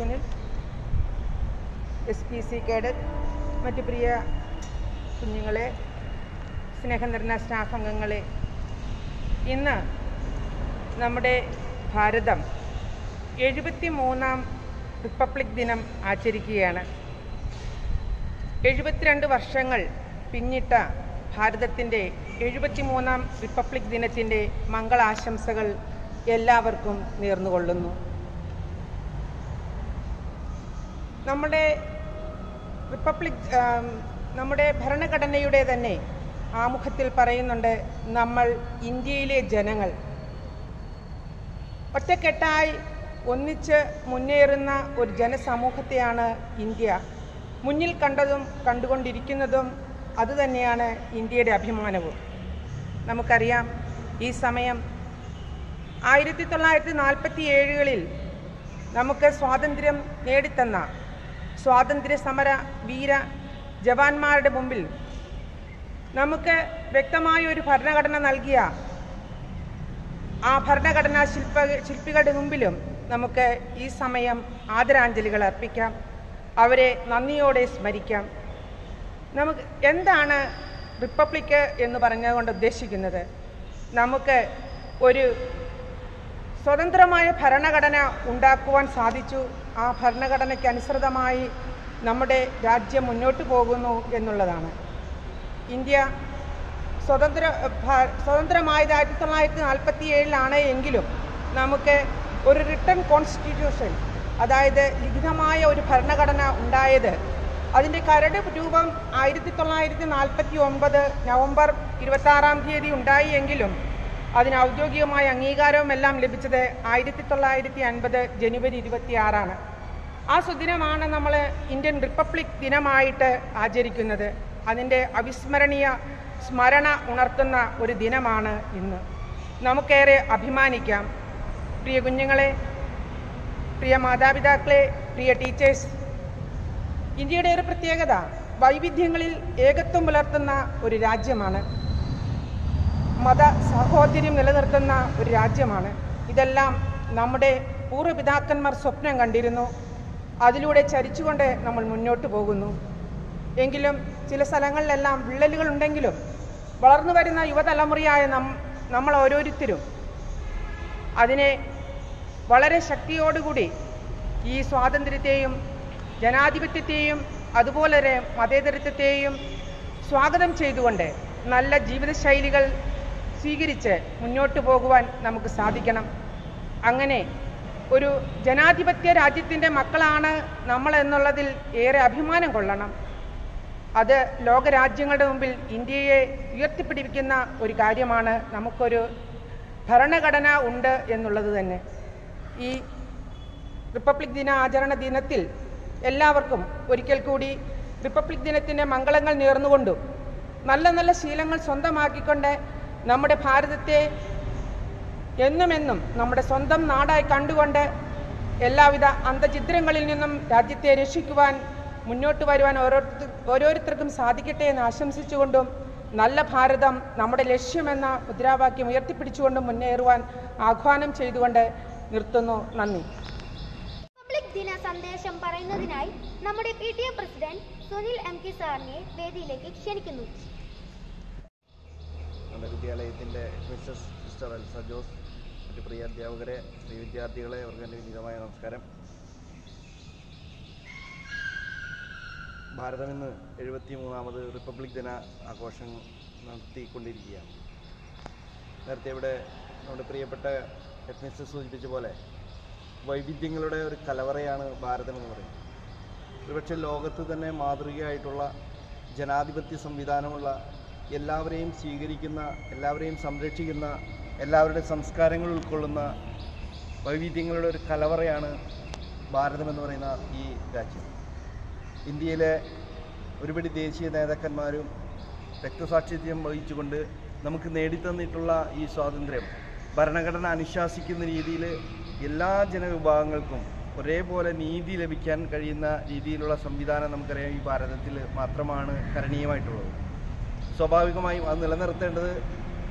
Sunil S P C cadet മറ്റ് പ്രിയ കുഞ്ഞുങ്ങളെ സ്നേഹം നിറഞ്ഞ സ്റ്റാഫ് അംഗങ്ങളെ ഇന്ന് നമ്മുടെ ഭാരതം എഴുപത്തി മൂന്നാം റിപ്പബ്ലിക് ദിനം ആചരിക്കുകയാണ് എഴുപത്തിരണ്ട് വർഷങ്ങൾ പിന്നിട്ട ഭാരതത്തിൻ്റെ എഴുപത്തിമൂന്നാം റിപ്പബ്ലിക് ദിനത്തിൻ്റെ മംഗളാശംസകൾ എല്ലാവർക്കും നേർന്നുകൊള്ളുന്നു നമ്മുടെ റിപ്പബ്ലിക് ആം, നമ്മുടെ ഭരണഘടനയുടെ തന്നെ ആമുഖത്തിൽ പറയുന്നുണ്ട് നമ്മൾ ഇന്ത്യയിലെ ജനങ്ങൾ ഒറ്റക്കെട്ടായി ഒന്നിച്ച് മുന്നേറുന്ന ഒരു ജനസമൂഹത്തെയാണ് ഇന്ത്യ മുന്നിൽ കണ്ടതും കണ്ടുകൊണ്ടിരിക്കുന്നതും അതുതന്നെയാണ് ഇന്ത്യയുടെ അഭിമാനവും നമുക്കറിയാം ഈ സമയം ആയിരത്തി തൊള്ളായിരത്തി നാൽപ്പത്തി ഏഴുകളിൽ നമുക്ക് സ്വാതന്ത്ര്യം നേടിത്തന്ന സ്വാതന്ത്ര്യ സമര വീര ജവാന്മാരുടെ മുമ്പിൽ നമുക്ക് വ്യക്തമായ ഒരു ഭരണഘടന നൽകിയ ആ ഭരണഘടനാ ശില്പ ശില്പികളുടെ മുമ്പിലും നമുക്ക് ഈ സമയം ആദരാഞ്ജലികൾ അർപ്പിക്കാം അവരെ നന്ദിയോടെ സ്മരിക്കാം നമുക്ക് എന്താണ് റിപ്പബ്ലിക് എന്ന് പറഞ്ഞതുകൊണ്ട് ഉദ്ദേശിക്കുന്നത് നമുക്ക് ഒരു സ്വതന്ത്രമായ ഭരണഘടന ഉണ്ടാക്കുവാൻ സാധിച്ചു ആ ഭരണഘടനയ്ക്ക് അനുസൃതമായി നമ്മുടെ രാജ്യം മുന്നോട്ട് പോകുന്നു എന്നുള്ളതാണ് ഇന്ത്യ സ്വതന്ത്ര ഭ- സ്വതന്ത്രമായത് ആയിരത്തി തൊള്ളായിരത്തി നാൽപ്പത്തി ഏഴിലാണ് എങ്കിലും നമുക്ക് ഒരു റിട്ടൺ കോൺസ്റ്റിറ്റ്യൂഷൻ അതായത് ലിഖിതമായ ഒരു ഭരണഘടന ഉണ്ടായത് അതിൻ്റെ കരട് രൂപം ആയിരത്തി തൊള്ളായിരത്തി നാൽപ്പത്തി ഒമ്പത് നവംബർ ഇരുപത്താറാം തീയതി ഉണ്ടായി എങ്കിലും അതിന് ഔദ്യോഗികമായ അംഗീകാരവും എല്ലാം ലഭിച്ചത് ആയിരത്തി തൊള്ളായിരത്തി അൻപത് ജനുവരി ഇരുപത്തിയാറാണ് ആ സുദിനമാണ് നമ്മൾ ഇന്ത്യൻ റിപ്പബ്ലിക് ദിനമായിട്ട് ആചരിക്കുന്നത് അതിൻ്റെ അവിസ്മരണീയ സ്മരണ ഉണർത്തുന്ന ഒരു ദിനമാണ് ഇന്ന് നമുക്കേറെ അഭിമാനിക്കാം പ്രിയ കുഞ്ഞുങ്ങളെ പ്രിയ മാതാപിതാക്കളെ പ്രിയ ടീച്ചേഴ്സ് ഇന്ത്യയുടെ ഒരു പ്രത്യേകത വൈവിധ്യങ്ങളിൽ ഏകത്വം പുലർത്തുന്ന ഒരു രാജ്യമാണ് മത സഹോദര്യം നിലനിർത്തുന്ന ഒരു രാജ്യമാണ് ഇതെല്ലാം നമ്മുടെ പൂർവ്വപിതാക്കന്മാർ സ്വപ്നം കണ്ടിരുന്നു അതിലൂടെ ചരിച്ചുകൊണ്ട് നമ്മൾ മുന്നോട്ട് പോകുന്നു എങ്കിലും ചില സ്ഥലങ്ങളിലെല്ലാം വിള്ളലുകൾ ഉണ്ടെങ്കിലും വളർന്നു വരുന്ന യുവതലമുറയായ നം നമ്മൾ ഓരോരുത്തരും അതിനെ വളരെ ശക്തിയോടുകൂടി ഈ സ്വാതന്ത്ര്യത്തെയും ജനാധിപത്യത്തെയും അതുപോലെ തന്നെ മതേതരത്വത്തെയും സ്വാഗതം ചെയ്തുകൊണ്ട് നല്ല ജീവിതശൈലികൾ സ്വീകരിച്ച് മുന്നോട്ട് പോകുവാൻ നമുക്ക് സാധിക്കണം അങ്ങനെ ഒരു ജനാധിപത്യ രാജ്യത്തിൻ്റെ മക്കളാണ് നമ്മൾ എന്നുള്ളതിൽ ഏറെ അഭിമാനം കൊള്ളണം അത് ലോകരാജ്യങ്ങളുടെ മുമ്പിൽ ഇന്ത്യയെ ഉയർത്തിപ്പിടിപ്പിക്കുന്ന ഒരു കാര്യമാണ് നമുക്കൊരു ഭരണഘടന ഉണ്ട് എന്നുള്ളത് തന്നെ ഈ റിപ്പബ്ലിക് ദിന ആചരണ ദിനത്തിൽ എല്ലാവർക്കും ഒരിക്കൽ കൂടി റിപ്പബ്ലിക് ദിനത്തിൻ്റെ മംഗളങ്ങൾ നേർന്നുകൊണ്ടും നല്ല നല്ല ശീലങ്ങൾ സ്വന്തമാക്കിക്കൊണ്ട് നമ്മുടെ ഭാരതത്തെ എന്നുമെന്നും നമ്മുടെ സ്വന്തം നാടായി കണ്ടുകൊണ്ട് എല്ലാവിധ അന്തചിദ്രങ്ങളിൽ നിന്നും രാജ്യത്തെ രക്ഷിക്കുവാൻ മുന്നോട്ട് വരുവാൻ ഓരോരുത്തർ ഓരോരുത്തർക്കും സാധിക്കട്ടെ എന്ന് ആശംസിച്ചുകൊണ്ടും നല്ല ഭാരതം നമ്മുടെ ലക്ഷ്യമെന്ന മുദ്രാവാക്യം ഉയർത്തിപ്പിടിച്ചുകൊണ്ടും മുന്നേറുവാൻ ആഹ്വാനം ചെയ്തുകൊണ്ട് നിർത്തുന്നു നന്ദി റിപ്പബ്ലിക് ദിന സന്ദേശം പറയുന്നതിനായി നമ്മുടെ P T A president Sunil M K സാറിനെ വേദിയിലേക്ക് ക്ഷണിക്കുന്നു നമ്മുടെ വിദ്യാലയത്തിൻ്റെ മിസ്സസ് സിസ്റ്റർ അൽസ ജോസ് മറ്റ് പ്രിയ അധ്യാപകരെ പ്രിയ വിദ്യാർത്ഥികളെ അവർക്ക് എൻ്റെ വിനീതമായ നമസ്കാരം ഭാരതം ഇന്ന് എഴുപത്തി മൂന്നാമത് റിപ്പബ്ലിക് ദിന ആഘോഷം നടത്തിക്കൊണ്ടിരിക്കുകയാണ് നേരത്തെ ഇവിടെ നമ്മുടെ പ്രിയപ്പെട്ട ഹെഡ് മിസ്റ്റർ സൂചിപ്പിച്ച പോലെ വൈവിധ്യങ്ങളുടെ ഒരു കലവറയാണ് ഭാരതം എന്ന് പറയുന്നത് ഒരുപക്ഷെ ലോകത്ത് തന്നെ മാതൃകയായിട്ടുള്ള ജനാധിപത്യ സംവിധാനമുള്ള എല്ലാവരെയും സ്വീകരിക്കുന്ന എല്ലാവരെയും സംരക്ഷിക്കുന്ന എല്ലാവരുടെ സംസ്കാരങ്ങൾ ഉൾക്കൊള്ളുന്ന വൈവിധ്യങ്ങളുടെ ഒരു കലവറയാണ് ഭാരതം എന്ന് പറയുന്ന ഈ രാജ്യം ഇന്ത്യയിലെ ഒരുപടി ദേശീയ നേതാക്കന്മാരും രക്തസാക്ഷിത്യം വഹിച്ചുകൊണ്ട് നമുക്ക് നേടിത്തന്നിട്ടുള്ള ഈ സ്വാതന്ത്ര്യം ഭരണഘടന അനുശാസിക്കുന്ന രീതിയിൽ എല്ലാ ജനവിഭാഗങ്ങൾക്കും ഒരേപോലെ നീതി ലഭിക്കാൻ കഴിയുന്ന രീതിയിലുള്ള സംവിധാനം നമുക്കറിയാം ഈ ഭാരതത്തിൽ മാത്രമാണ് കരണീയമായിട്ടുള്ളത് സ്വാഭാവികമായും അത് നിലനിർത്തേണ്ടത്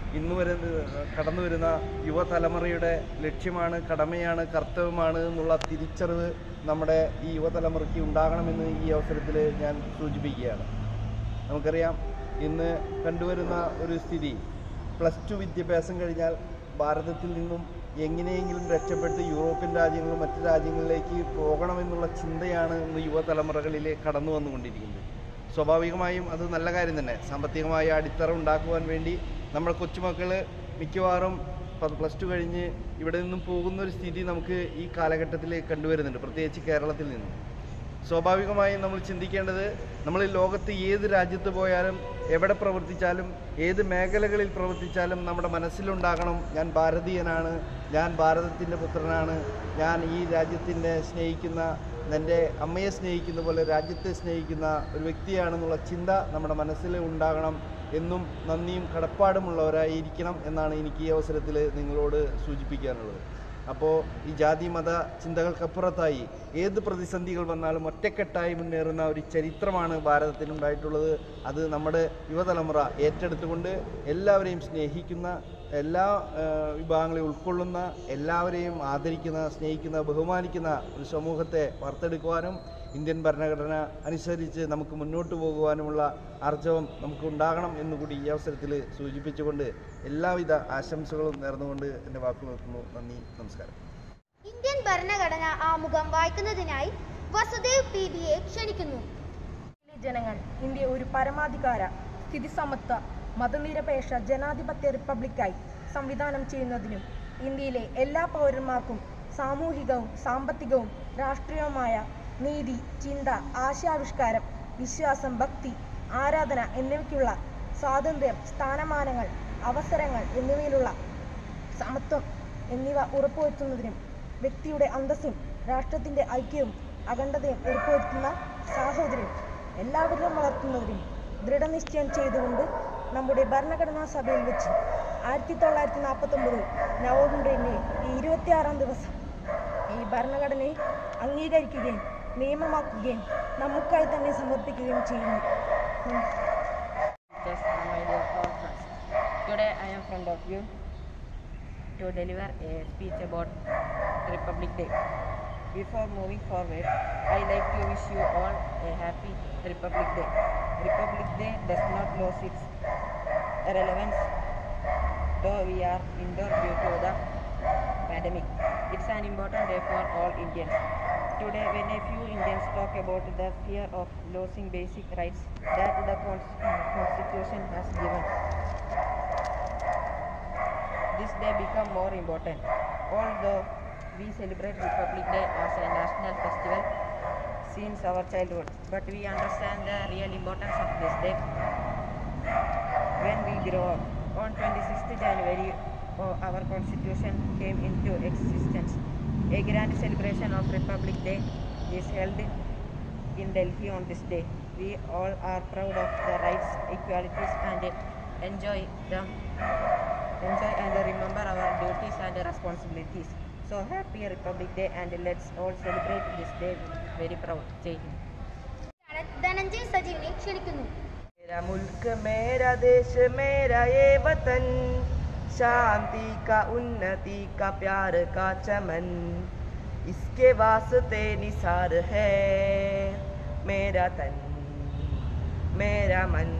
ഇന്ന് വരുന്ന കടന്നു വരുന്ന യുവതലമുറയുടെ ലക്ഷ്യമാണ് കടമയാണ് കർത്തവ്യമാണ് എന്നുള്ള തിരിച്ചറിവ് നമ്മുടെ ഈ യുവതലമുറയ്ക്ക് ഉണ്ടാകണമെന്ന് ഈ അവസരത്തിൽ ഞാൻ സൂചിപ്പിക്കുകയാണ് നമുക്കറിയാം ഇന്ന് കണ്ടുവരുന്ന ഒരു സ്ഥിതി പ്ലസ് ടു വിദ്യാഭ്യാസം കഴിഞ്ഞാൽ ഭാരതത്തിൽ നിന്നും എങ്ങനെയെങ്കിലും രക്ഷപ്പെട്ട് യൂറോപ്യൻ രാജ്യങ്ങളും മറ്റ് രാജ്യങ്ങളിലേക്ക് പോകണമെന്നുള്ള ചിന്തയാണ് ഇന്ന് യുവതലമുറകളിൽ കടന്നു വന്നുകൊണ്ടിരിക്കുന്നത് സ്വാഭാവികമായും അത് നല്ല കാര്യം തന്നെ സാമ്പത്തികമായ അടിത്തറ ഉണ്ടാക്കുവാൻ വേണ്ടി നമ്മുടെ കൊച്ചുമക്കൾ മിക്കവാറും പ്ലസ് ടു കഴിഞ്ഞ് ഇവിടെ നിന്നും പോകുന്ന ഒരു സ്ഥിതി നമുക്ക് ഈ കാലഘട്ടത്തിൽ കണ്ടുവരുന്നുണ്ട് പ്രത്യേകിച്ച് കേരളത്തിൽ നിന്നും സ്വാഭാവികമായും നമ്മൾ ചിന്തിക്കേണ്ടത് നമ്മൾ ഈ ലോകത്ത് ഏത് രാജ്യത്ത് പോയാലും എവിടെ പ്രവർത്തിച്ചാലും ഏത് മേഖലകളിൽ പ്രവർത്തിച്ചാലും നമ്മുടെ മനസ്സിലുണ്ടാകണം ഞാൻ ഭാരതീയനാണ് ഞാൻ ഭാരതത്തിൻ്റെ പുത്രനാണ് ഞാൻ ഈ രാജ്യത്തിൻ്റെ സ്നേഹിക്കുന്ന എൻ്റെ അമ്മയെ സ്നേഹിക്കുന്ന പോലെ രാജ്യത്തെ സ്നേഹിക്കുന്ന ഒരു വ്യക്തിയാണെന്നുള്ള ചിന്ത നമ്മുടെ മനസ്സിൽ ഉണ്ടാകണം എന്നും നന്ദിയും കടപ്പാടുമുള്ളവരായിരിക്കണം എന്നാണ് എനിക്ക് ഈ അവസരത്തിൽ നിങ്ങളോട് സൂചിപ്പിക്കാനുള്ളത് അപ്പോൾ ഈ ജാതി മത ചിന്തകൾക്കപ്പുറത്തായി ഏത് പ്രതിസന്ധികൾ വന്നാലും ഒറ്റക്കെട്ടായി മുന്നേറുന്ന ഒരു ചരിത്രമാണ് ഭാരതത്തിനുണ്ടായിട്ടുള്ളത് അത് നമ്മുടെ യുവതലമുറ ഏറ്റെടുത്തുകൊണ്ട് എല്ലാവരെയും സ്നേഹിക്കുന്ന എല്ലാ ആ, വിഭാഗങ്ങളെയും ഉൾക്കൊള്ളുന്ന എല്ലാവരെയും ആദരിക്കുന്ന സ്നേഹിക്കുന്ന ബഹുമാനിക്കുന്ന ഒരു സമൂഹത്തെ വാർത്തെടുക്കുവാനും ഇന്ത്യൻ ഭരണഘടന അനുസരിച്ച് നമുക്ക് മുന്നോട്ട് പോകുവാനുമുള്ള ആർജവം നമുക്ക് ഉണ്ടാകണം എന്നുകൂടി ഈ അവസരത്തിൽ സൂചിപ്പിച്ചുകൊണ്ട് എല്ലാവിധ ആശംസകളും നേർന്നുകൊണ്ട് എൻ്റെ വാക്ക് നിർത്തുന്നു നന്ദി നമസ്കാരം ഇന്ത്യൻ ഭരണഘടന ആമുഖം വായിക്കുന്നതിനായി വസുദേവ് പി ബിയെ ക്ഷണിക്കുന്നു ഇന്ത്യയിലെ ജനങ്ങൾ ഇന്ത്യ ഒരു പരമാധികാര സ്ഥിതിസമത്വ മതനിരപേക്ഷ ജനാധിപത്യ റിപ്പബ്ലിക്കായി സംവിധാനം ചെയ്യുന്നതിനും ഇന്ത്യയിലെ എല്ലാ പൗരന്മാർക്കും സാമൂഹികവും സാമ്പത്തികവും രാഷ്ട്രീയവുമായ നീതി ചിന്ത ആശയാവിഷ്കാരം വിശ്വാസം ഭക്തി ആരാധന എന്നിവയ്ക്കുള്ള സ്വാതന്ത്ര്യം സ്ഥാനമാനങ്ങൾ അവസരങ്ങൾ എന്നിവയിലുള്ള സമത്വം എന്നിവ ഉറപ്പുവരുത്തുന്നതിനും വ്യക്തിയുടെ അന്തസ്സും രാഷ്ട്രത്തിന്റെ ഐക്യവും അഖണ്ഡതയും ഉറപ്പുവരുത്തുന്ന സാഹോദര്യം എല്ലാവരിലും വളർത്തുന്നതിനും ദൃഢനിശ്ചയം ചെയ്തുകൊണ്ട് നമ്മുടെ ഭരണഘടനാ സഭയിൽ വെച്ച് ആയിരത്തി തൊള്ളായിരത്തി നാൽപ്പത്തി ഒമ്പത് നവംബറിൻ്റെ ഈ ഇരുപത്തിയാറാം ദിവസം ഈ ഭരണഘടനയെ അംഗീകരിക്കുകയും നിയമമാക്കുകയും നമുക്കായി തന്നെ സമർപ്പിക്കുകയും ചെയ്യുന്നു നന്ദി. Just my dear all friends. Today I am in front of you to deliver a speech about Republic Day. Before moving forward, I like to wish you all a happy Republic Day. Republic Day does not lose its relevance though we are indoor due to the pandemic. It's an important day for all Indians. Today, when a few Indians talk about the fear of losing basic rights that the cons- Constitution has given, this day become more important. Although we celebrate Republic Day as a national festival since our childhood, but we understand the real importance of this day when we grow up. On 26th January, oh, our constitution came into existence. A grand celebration of Republic Day is held in Delhi on this day. We all are proud of the rights, equalities, and enjoy them. Enjoy and remember our duties and responsibilities. So happy Republic Day and let's all celebrate this day very proud. Jai Hind. Dhananjay സജീവിനെ ക്ഷണിക്കുന്നു मेरा मुल्क मेरा देश मेरा ये वतन शांति का उन्नति का प्यार का चमन इसके वास्ते निसार है मेरा तन मेरा मन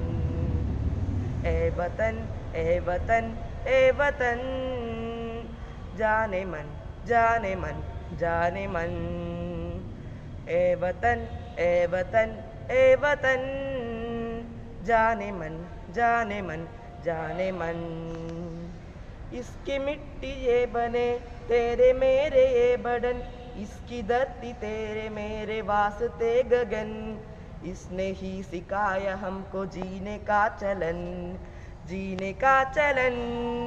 ए वतन ए वतन ए वतन जाने मन जाने मन जाने मन ए वतन ए वतन ए वतन जाने मन जाने मन जाने मन इसकी मिट्टी ये बने तेरे मेरे ये बदन इसकी धरती तेरे मेरे वास्ते गगन इसने ही सिखाया हमको जीने का चलन जीने का चलन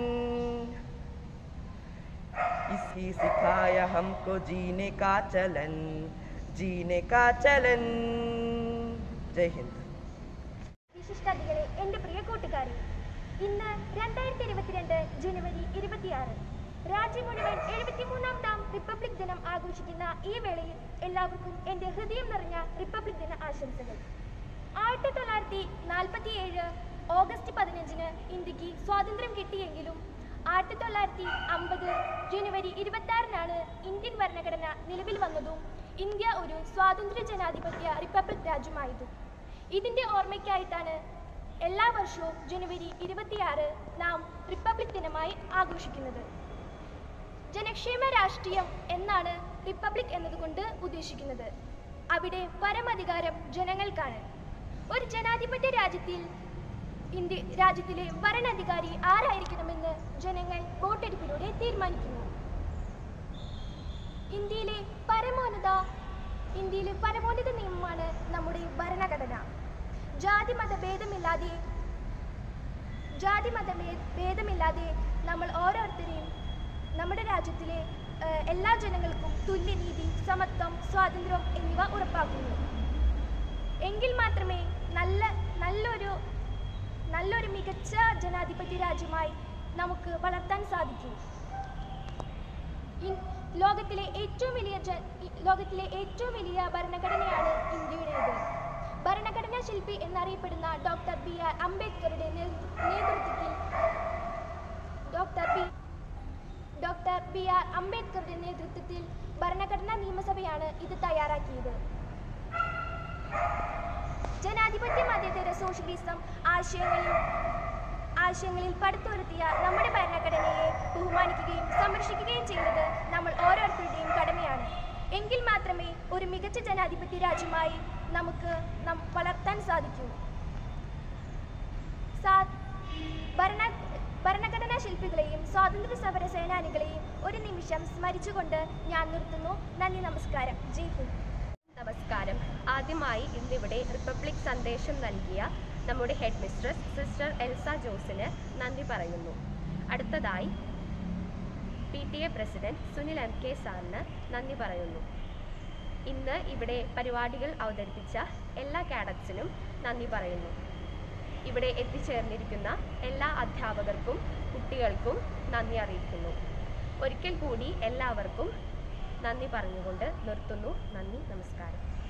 इसी सिखाया हमको जीने का चलन जीने का चलन जय हिंद വിശിഷ്ടാതികളെ എൻ്റെ പ്രിയ കൂട്ടുകാരെ ഇന്ന് രണ്ടായിരത്തി ഇരുപത്തിരണ്ട് ജനുവരി ഇരുപത്തിയാറ് രാജ്യം മുഴുവൻ എഴുപത്തിമൂന്നാമതാം റിപ്പബ്ലിക് ദിനം ആഘോഷിക്കുന്ന ഈ വേളയിൽ എല്ലാവർക്കും എൻ്റെ ഹൃദയം നിറഞ്ഞ റിപ്പബ്ലിക് ദിന ആശംസകൾ ആയിരത്തി തൊള്ളായിരത്തി നാൽപ്പത്തി ഏഴ് ഓഗസ്റ്റ് പതിനഞ്ചിന് ഇന്ത്യക്ക് സ്വാതന്ത്ര്യം കിട്ടിയെങ്കിലും ആയിരത്തി തൊള്ളായിരത്തി അമ്പത് ജനുവരി ഇരുപത്തി ആറിനാണ് ഇന്ത്യൻ ഭരണഘടന നിലവിൽ വന്നതും ഇന്ത്യ ഒരു സ്വാതന്ത്ര്യ ജനാധിപത്യ റിപ്പബ്ലിക് രാജ്യമായതും ഇതിന്റെ ഓർമ്മയ്ക്കായിട്ടാണ് എല്ലാ വർഷവും ജനുവരി ഇരുപത്തിയാറ് നാം റിപ്പബ്ലിക് ദിനമായി ആഘോഷിക്കുന്നത് ജനക്ഷേമ രാഷ്ട്രീയം എന്നാണ് റിപ്പബ്ലിക് എന്നതുകൊണ്ട് ഉദ്ദേശിക്കുന്നത് അവിടെ പരമധികാരം ജനങ്ങൾക്കാണ് ഒരു ജനാധിപത്യ രാജ്യത്തിൽ ഇന്ത്യ രാജ്യത്തിലെ ഭരണാധികാരി ആരായിരിക്കണമെന്ന് ജനങ്ങൾ വോട്ടെടുപ്പിലൂടെ തീരുമാനിക്കുന്നു ഇന്ത്യയിലെ പരമോന്നത ഇന്ത്യയിലെ പരമോന്നത നിയമമാണ് നമ്മുടെ ഭരണഘടന ജാതി മത ഭേദമില്ലാതെ ജാതി മത ഭേ- ഭേദമില്ലാതെ നമ്മൾ ഓരോരുത്തരെയും നമ്മുടെ രാജ്യത്തിലെ ഏഹ്, എല്ലാ ജനങ്ങൾക്കും തുല്യനീതി സമത്വം സ്വാതന്ത്ര്യം എന്നിവ ഉറപ്പാക്കുന്നു എങ്കിൽ മാത്രമേ നല്ല നല്ലൊരു നല്ലൊരു മികച്ച ജനാധിപത്യ രാജ്യമായി നമുക്ക് വളർത്താൻ സാധിക്കൂ ഇൻ- ലോകത്തിലെ ഏറ്റവും വലിയ ജ- ഇ- ലോകത്തിലെ ഏറ്റവും വലിയ ഭരണഘടനയാണ് ഇന്ത്യയുടേത് ഭരണഘടനാ ശില്പി എന്നറിയപ്പെടുന്ന ഡോക്ടർ ബി ആർ അംബേദ്കറുടെ നേതൃ- നേതൃത്വത്തിൽ doctor B doctor B R അംബേദ്കറുടെ നേതൃത്വത്തിൽ ഭരണഘടനാ നിയമസഭയാണ് ഇത് തയ്യാറാക്കിയത് ജനാധിപത്യ മതേതര സോഷ്യലിസം ആശയങ്ങളിൽ ആശയങ്ങളിൽ പടുത്തുയർത്തിയ നമ്മുടെ ഭരണഘടനയെ ബഹുമാനിക്കുകയും സംരക്ഷിക്കുകയും ചെയ്യുന്നത് നമ്മൾ ഓരോരുത്തരുടെയും കടമയാണ് എങ്കിൽ മാത്രമേ ഒരു മികച്ച ജനാധിപത്യ രാജ്യമായി നമുക്ക് നം വളർത്താൻ സാധിക്കൂ സാ- ഭരണ ഭരണഘടനാ ശില്പികളെയും സ്വാതന്ത്ര്യ സമര സേനാനികളെയും ഒരു നിമിഷം സ്മരിച്ചുകൊണ്ട് ഞാൻ നിർത്തുന്നു നന്ദി നമസ്കാരം ജയ് ഹിന്ദ് നമസ്കാരം ആദ്യമായി ഇന്നിവിടെ റിപ്പബ്ലിക് സന്ദേശം നൽകിയ നമ്മുടെ ഹെഡ് മിസ്ട്രസ് സിസ്റ്റർ എൽസ ജോസിന് നന്ദി പറയുന്നു അടുത്തതായി P T A president Sunil M K സാറിന് നന്ദി പറയുന്നു ഇന്ന് ഇവിടെ പരിപാടികൾ അവതരിപ്പിച്ച എല്ലാ കാഡറ്റ്സിനും നന്ദി പറയുന്നു ഇവിടെ എത്തിച്ചേർന്നിരിക്കുന്ന എല്ലാ അധ്യാപകർക്കും കുട്ടികൾക്കും നന്ദി അറിയിക്കുന്നു ഒരിക്കൽ കൂടി എല്ലാവർക്കും നന്ദി പറഞ്ഞുകൊണ്ട് നിർത്തുന്നു നന്ദി നമസ്കാരം